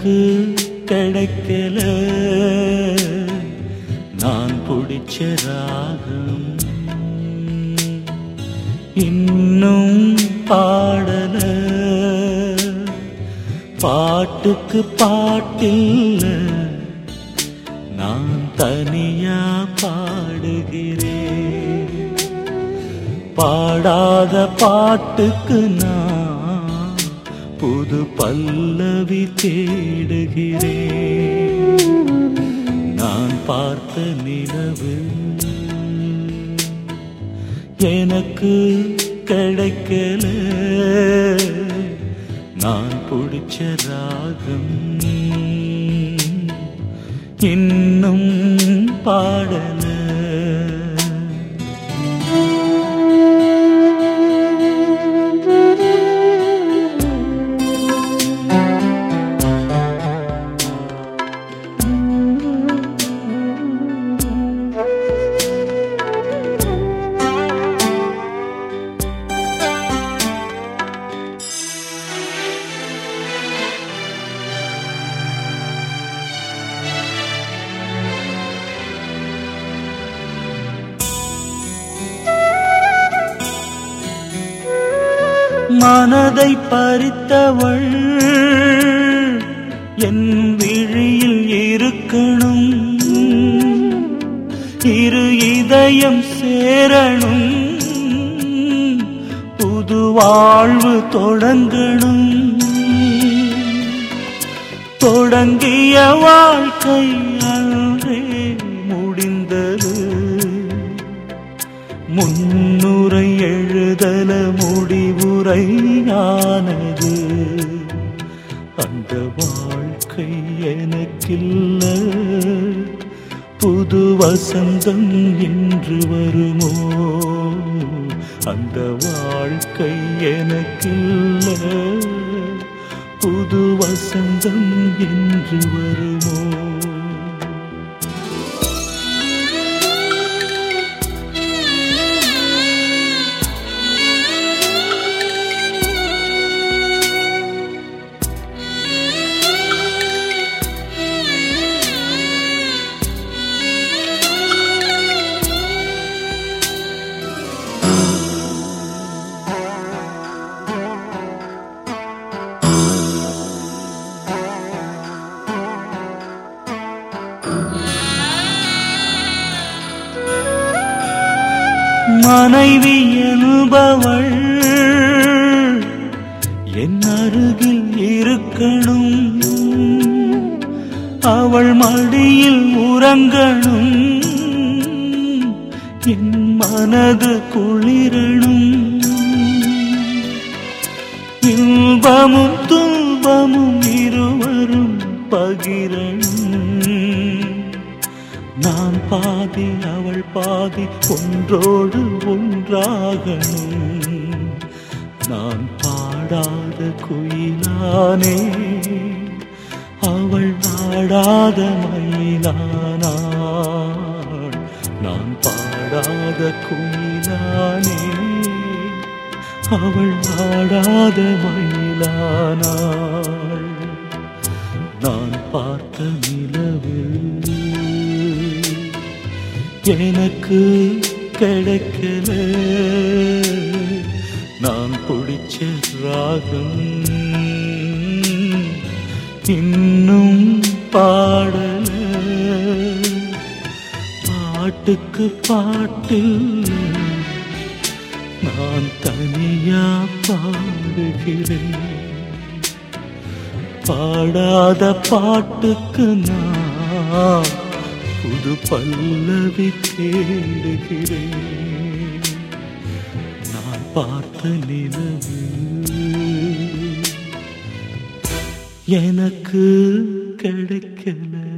எனக்கு கிடைக்கல நான் பிடிச்ச ராகம் இன்னும் பாடல பாட்டுக்கு பாட்டில்ல நான் தனியா பாடுகிறேன் பாடாத பாட்டுக்கு நான் புது பல்லவி தேடுகிறேன் நான் பார்த்த நிலவு எனக்கு கிடைக்கல நான் பிடிச்ச ராகம் இன்னும் பாடல மனதை பறித்தவள் என் விழியில் இருக்கணும் இரு இதயம் சேரணும் புது வாழ்வு தொடங்கணும் தொடங்கிய வாழ்க்கை அன்றே முடிந்தது முன்னுரை எழுதல முடிவுரையானது அந்த வாழ்க்கை எனக்கில்ல புது வசந்தம் என்று வருமோ அந்த வாழ்க்கை எனக்கில்ல புது வசந்தம் என்று வருமோ மனைவி என்பவள் என் அருகில் இருக்கணும் அவள் மடியில் உறங்கணும் என் மனது குளிரணும் இன்பமும் துன்பமும் இருவரும் பகிரணும் நான் பாதி அவள் பாதி ஒன்றோடு ஒன்றாகணும் நான் பாடாத குயிலானே அவள் நாடாத மயிலானாள் நான் பாடாத குயிலானே அவள் நாடாத மயிலானாள் நான் பார்த்த நிலவு எனக்கு கிடைக்கல நான் பிடிச்ச ராகம் இன்னும் பாடல பாட்டுக்கு பாட்டு நான் தனியா பாடுகிறேன் பாடாத பாட்டுக்கு நான் புது பல்லவி தேடுகிறேன் நான் பார்த்த நிலவு எனக்கு கிடைக்கல